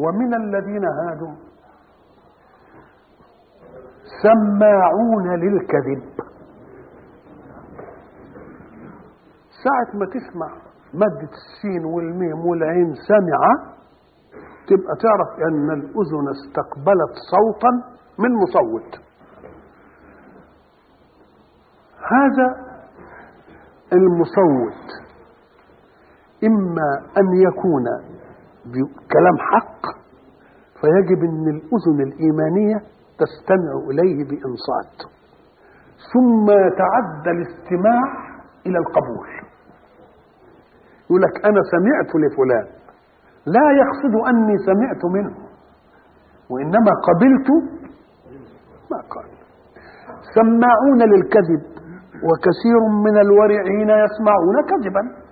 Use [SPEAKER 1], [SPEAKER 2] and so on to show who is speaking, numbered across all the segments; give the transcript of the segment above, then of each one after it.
[SPEAKER 1] ومن الذين هادوا سماعون للكذب ساعة ما تسمع مادة السين والميم والعين سمع تبقى تعرف أن الأذن استقبلت صوتا من مصوت هذا المصوت إما أن يكون كلام حق فيجب أن الأذن الإيمانية تستمع إليه بإنصات ثم يتعدى الاستماع إلى القبول يقول لك أنا سمعت لفلان لا يقصد أني سمعت منه وإنما قبلت ما قال سماعون للكذب وكثير من الورعين يسمعون كذبا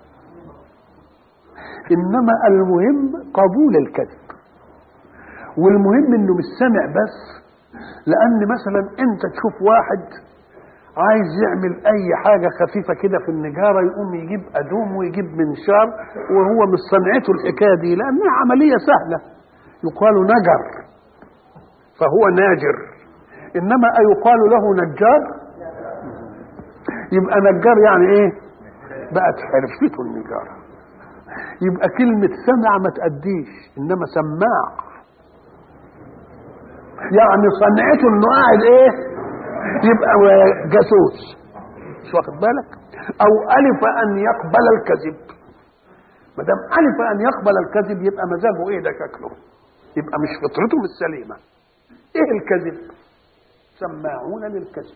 [SPEAKER 1] انما المهم قبول الكذب والمهم انه مش سامع بس لان مثلا انت تشوف واحد عايز يعمل اي حاجه خفيفه كده في النجاره يقوم يجيب ادوم ويجيب منشار وهو مش صنعته الحكايه دي لانها عمليه سهله يقال نجر فهو ناجر انما ايقال له نجار يبقى نجار يعني ايه بقت حرفته النجاره يبقى كلمة سمع ما تأديش إنما سماع يعني صنعته إنه قاعد إيه؟ يبقى جاسوس مش واخد بالك؟ أو ألف أن يقبل الكذب ما دام ألف أن يقبل الكذب يبقى مزاجه إيه ده شكله؟ يبقى مش فطرته مش سليمة إيه الكذب؟ سماعون للكذب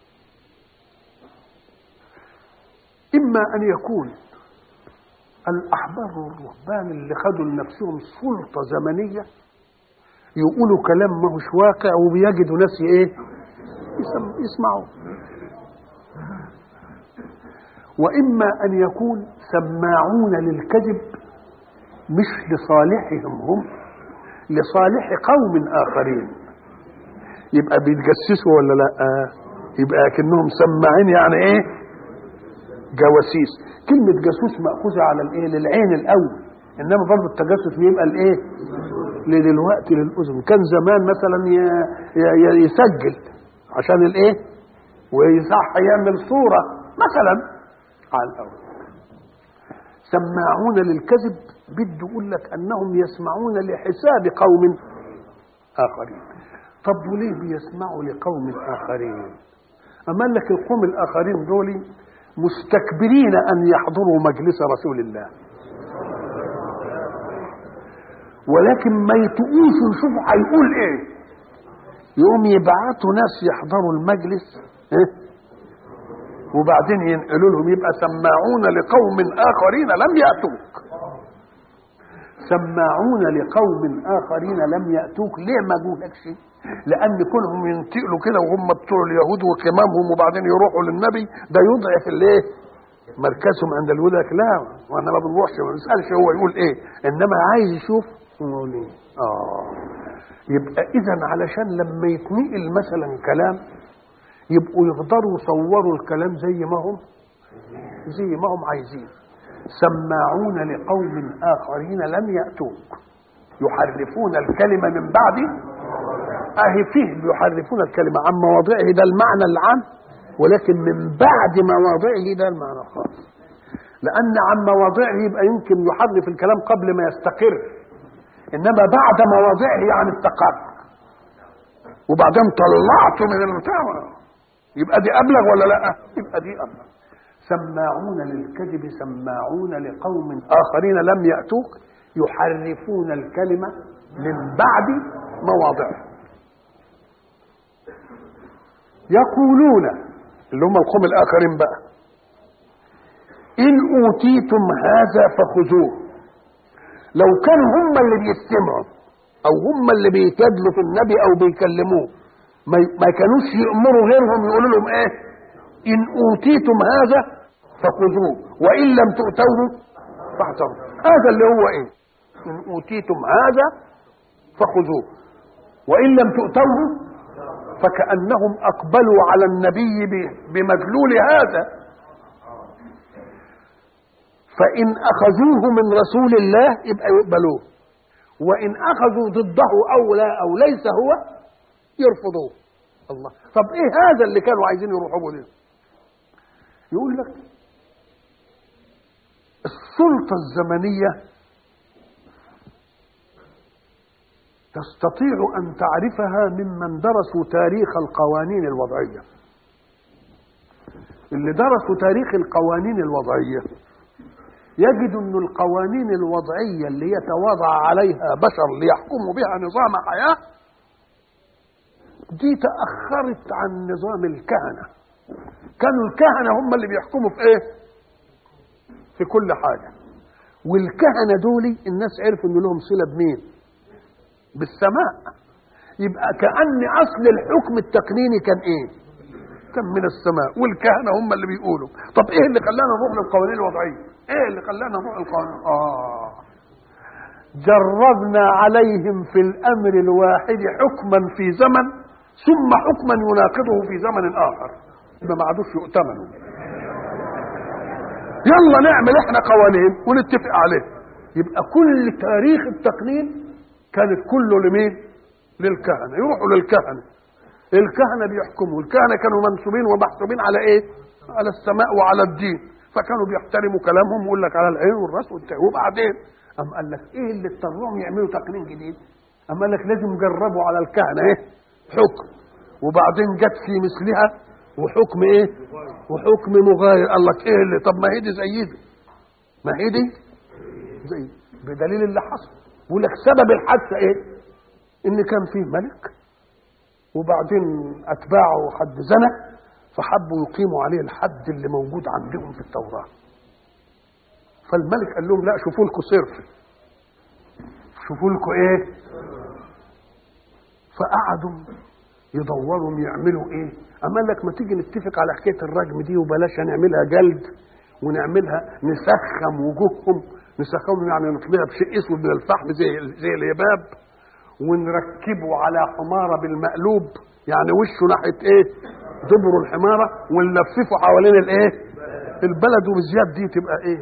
[SPEAKER 1] إما أن يكون الأحبار والرهبان اللي خدوا لنفسهم سلطة زمنية يقولوا كلام ما هوش واقع وبيجدوا ناس ايه يسمعوا وإما أن يكون سماعون للكذب مش لصالحهم هم لصالح قوم آخرين يبقى بيتجسسوا ولا لا يبقى كأنهم سماعين يعني ايه جواسيس كلمة جاسوس مأخوذة على الايه للعين الأول إنما برضه التجسس بيبقى الايه لدلوقتي للأذن كان زمان مثلا يسجل عشان الايه ويصح يعمل صورة مثلا على الأول سماعون للكذب بده يقول لك أنهم يسمعون لحساب قوم آخرين طب وليه بيسمعوا لقوم آخرين أما لك القوم الآخرين دول مستكبرين أن يحضروا مجلس رسول الله ولكن ما يتقوش يشوفوا هيقول ايه يقوم يبعتوا ناس يحضروا المجلس إيه؟ وبعدين ينقلوا لهم يبقى سماعون لقوم اخرين لم ياتوك سماعون لقوم اخرين لم ياتوك ليه ما جولكش لان كونهم ينتقلوا كده وهم بتوع اليهود وكمامهم وبعدين يروحوا للنبي ده يضعف الايه مركزهم عند اليهود لا وانا ما بنروحش ما بنسالش هو يقول ايه انما عايز يشوف يقول ايه اه يبقى اذا علشان لما يتنقل مثلا كلام يبقوا يقدروا يصوروا الكلام زي ما هم زي ما هم عايزين سماعون لقوم اخرين لم ياتوك يحرفون الكلمه من بعد اهي فيه يحرفون الكلمه عن مواضعه ده المعنى العام ولكن من بعد مواضعه ده المعنى الخاص لان عن مواضعه يبقى يمكن يحرف الكلام قبل ما يستقر انما بعد مواضعه يعني استقر وبعدين طلعته من البتاع يبقى دي ابلغ ولا لا يبقى دي ابلغ سماعون للكذب سماعون لقوم اخرين لم ياتوك يحرفون الكلمه من بعد مواضعه يقولون اللي هم القوم الاخرين بقى ان اوتيتم هذا فخذوه لو كانوا هم اللي بيستمعوا او هم اللي بيتجلوا في النبي او بيكلموه ما كانوش يامروا غيرهم يقولوا لهم ايه ان اوتيتم هذا فخذوه وان لم تؤتوه فاعتروا هذا اللي هو ايه ان اوتيتم هذا فخذوه وان لم تؤتوه فكانهم اقبلوا على النبي بمدلول هذا فان اخذوه من رسول الله يبقى يقبلوه وإن أخذوا ضده أو لا أو ليس هو يرفضوه الله طب إيه هذا اللي كانوا عايزين يروحوا له يقول لك السلطة الزمنية تستطيع أن تعرفها ممن درسوا تاريخ القوانين الوضعية اللي درسوا تاريخ القوانين الوضعية يجد أن القوانين الوضعية اللي يتوضع عليها بشر ليحكموا بها نظام حياة دي تأخرت عن نظام الكهنة كانوا الكهنة هم اللي بيحكموا في ايه في كل حاجة والكهنة دولي الناس عرفوا ان لهم صلة بمين بالسماء يبقى كأن أصل الحكم التقنيني كان إيه؟ كان من السماء والكهنة هم اللي بيقولوا طب إيه اللي خلانا نروح للقوانين الوضعية؟ إيه اللي خلانا نروح للقوانين؟ آه جربنا عليهم في الأمر الواحد حكما في زمن ثم حكما يناقضه في زمن آخر يبقى ما عادوش يؤتمنوا يلا نعمل احنا قوانين ونتفق عليه يبقى كل تاريخ التقنين كانت كله لمين للكهنه يروحوا للكهنه الكهنه بيحكموا الكهنه كانوا منسوبين ومحسوبين على ايه على السماء وعلى الدين فكانوا بيحترموا كلامهم ويقول لك على العين والراس والتاء وبعدين أم قال لك ايه اللي اضطرهم يعملوا تقنين جديد أم قال لك لازم يجربوا على الكهنه ايه حكم وبعدين جت في مثلها وحكم ايه وحكم مغاير قال لك ايه اللي طب ما هي دي زي دي ما هي دي زي بدليل اللي حصل بيقول لك سبب الحادثه ايه؟ ان كان فيه ملك وبعدين اتباعه حد زنى فحبوا يقيموا عليه الحد اللي موجود عندهم في التوراه فالملك قال لهم لا شوفوا لكم صرف شوفوا لكم ايه فقعدوا يدوروا يعملوا ايه اما لك ما تيجي نتفق على حكايه الرجم دي وبلاش نعملها جلد ونعملها نسخم وجوههم نسخمهم يعني نطلعها بشيء اسود من الفحم زي زي اليباب ونركبه على حماره بالمقلوب يعني وشه ناحيه ايه دبر الحماره ونلففه حوالين الايه البلد وبالزياد دي تبقى ايه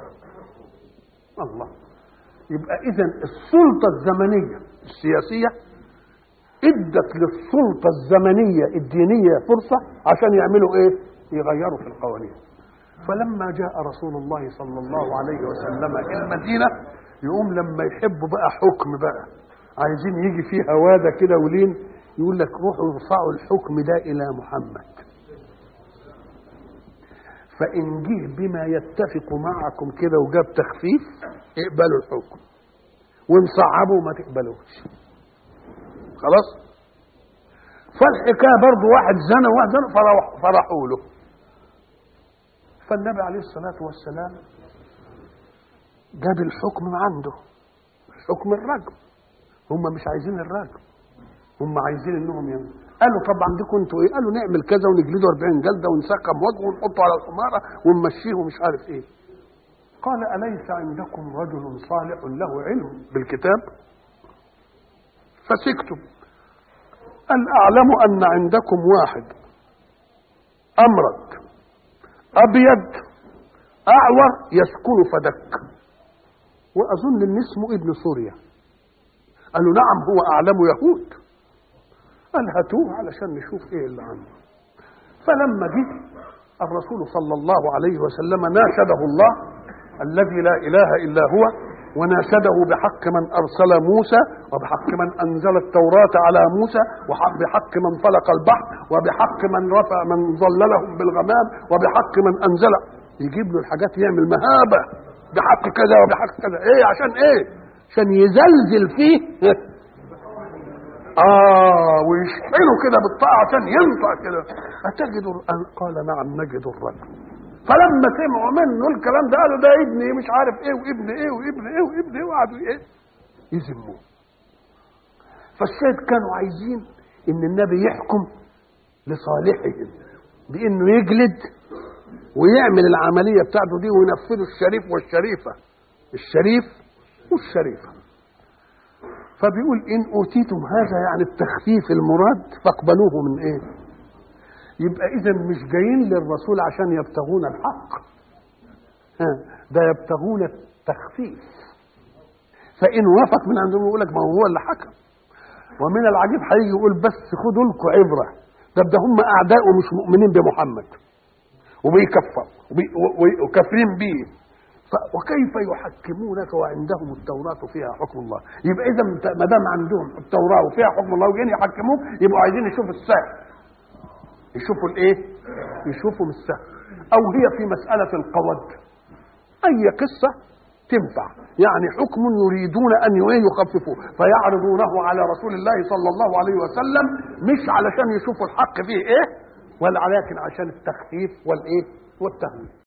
[SPEAKER 1] الله يبقى اذا السلطه الزمنيه السياسيه ادت للسلطه الزمنيه الدينيه فرصه عشان يعملوا ايه يغيروا في القوانين فلما جاء رسول الله صلى الله عليه وسلم الى المدينه يقوم لما يحبوا بقى حكم بقى عايزين يجي فيه هواده كده ولين يقول لك روحوا ارفعوا الحكم ده الى محمد فان جه بما يتفق معكم كده وجاب تخفيف اقبلوا الحكم وان صعبوا ما تقبلوش خلاص فالحكايه برضه واحد زنى وواحد زنى فرح فرحوا له فالنبي عليه الصلاة والسلام جاب الحكم من عنده حكم الرجم هم مش عايزين الرجم هم عايزين انهم يعملوا قالوا طب عندكم انتوا ايه؟ قالوا نعمل كذا ونجلده 40 جلده ونسقم وجهه ونحطه على الحماره ونمشيه ومش عارف ايه. قال اليس عندكم رجل صالح له علم بالكتاب؟ فسكتم. قال اعلم ان عندكم واحد امرد ابيض اعور يسكن فدك واظن ان اسمه ابن سوريا قالوا نعم هو اعلم يهود قال هاتوه علشان نشوف ايه اللي عنده فلما جه الرسول صلى الله عليه وسلم ناشده الله الذي لا اله الا هو وناشده بحق من ارسل موسى وبحق من انزل التوراه على موسى وبحق من فلق البحر وبحق من رفع من ظللهم بالغمام وبحق من انزل يجيب له الحاجات يعمل مهابه بحق كذا وبحق كذا ايه عشان ايه عشان يزلزل فيه اه ويشحنه كده بالطاعه عشان ينطق كده اتجد قال نعم نجد الرجل فلما سمعوا منه الكلام ده قالوا ده ابني مش عارف ايه وابن ايه وابن ايه وابن ايه وقعدوا ايه يذموه فالشاهد كانوا عايزين ان النبي يحكم لصالحهم بانه يجلد ويعمل العمليه بتاعته دي وينفذوا الشريف والشريفه الشريف والشريفه فبيقول ان اوتيتم هذا يعني التخفيف المراد فاقبلوه من ايه يبقى اذا مش جايين للرسول عشان يبتغون الحق ها ده يبتغون التخفيف فان وافق من عندهم يقول لك ما هو اللي حكم ومن العجيب هيجي يقول بس خدوا لكم عبره ده ده هم اعداء ومش مؤمنين بمحمد وبيكفر وبي- و- وكافرين بيه ف- وكيف يحكمونك وعندهم التوراة فيها حكم الله يبقى إذا ما دام عندهم التوراة وفيها حكم الله وجايين يحكموك يبقوا عايزين يشوفوا السهل يشوفوا الايه يشوفوا من السهل او هي في مسألة القود اي قصة تنفع يعني حكم يريدون ان يخففوه فيعرضونه على رسول الله صلى الله عليه وسلم مش علشان يشوفوا الحق فيه ايه ولكن عشان التخفيف والايه والتهويل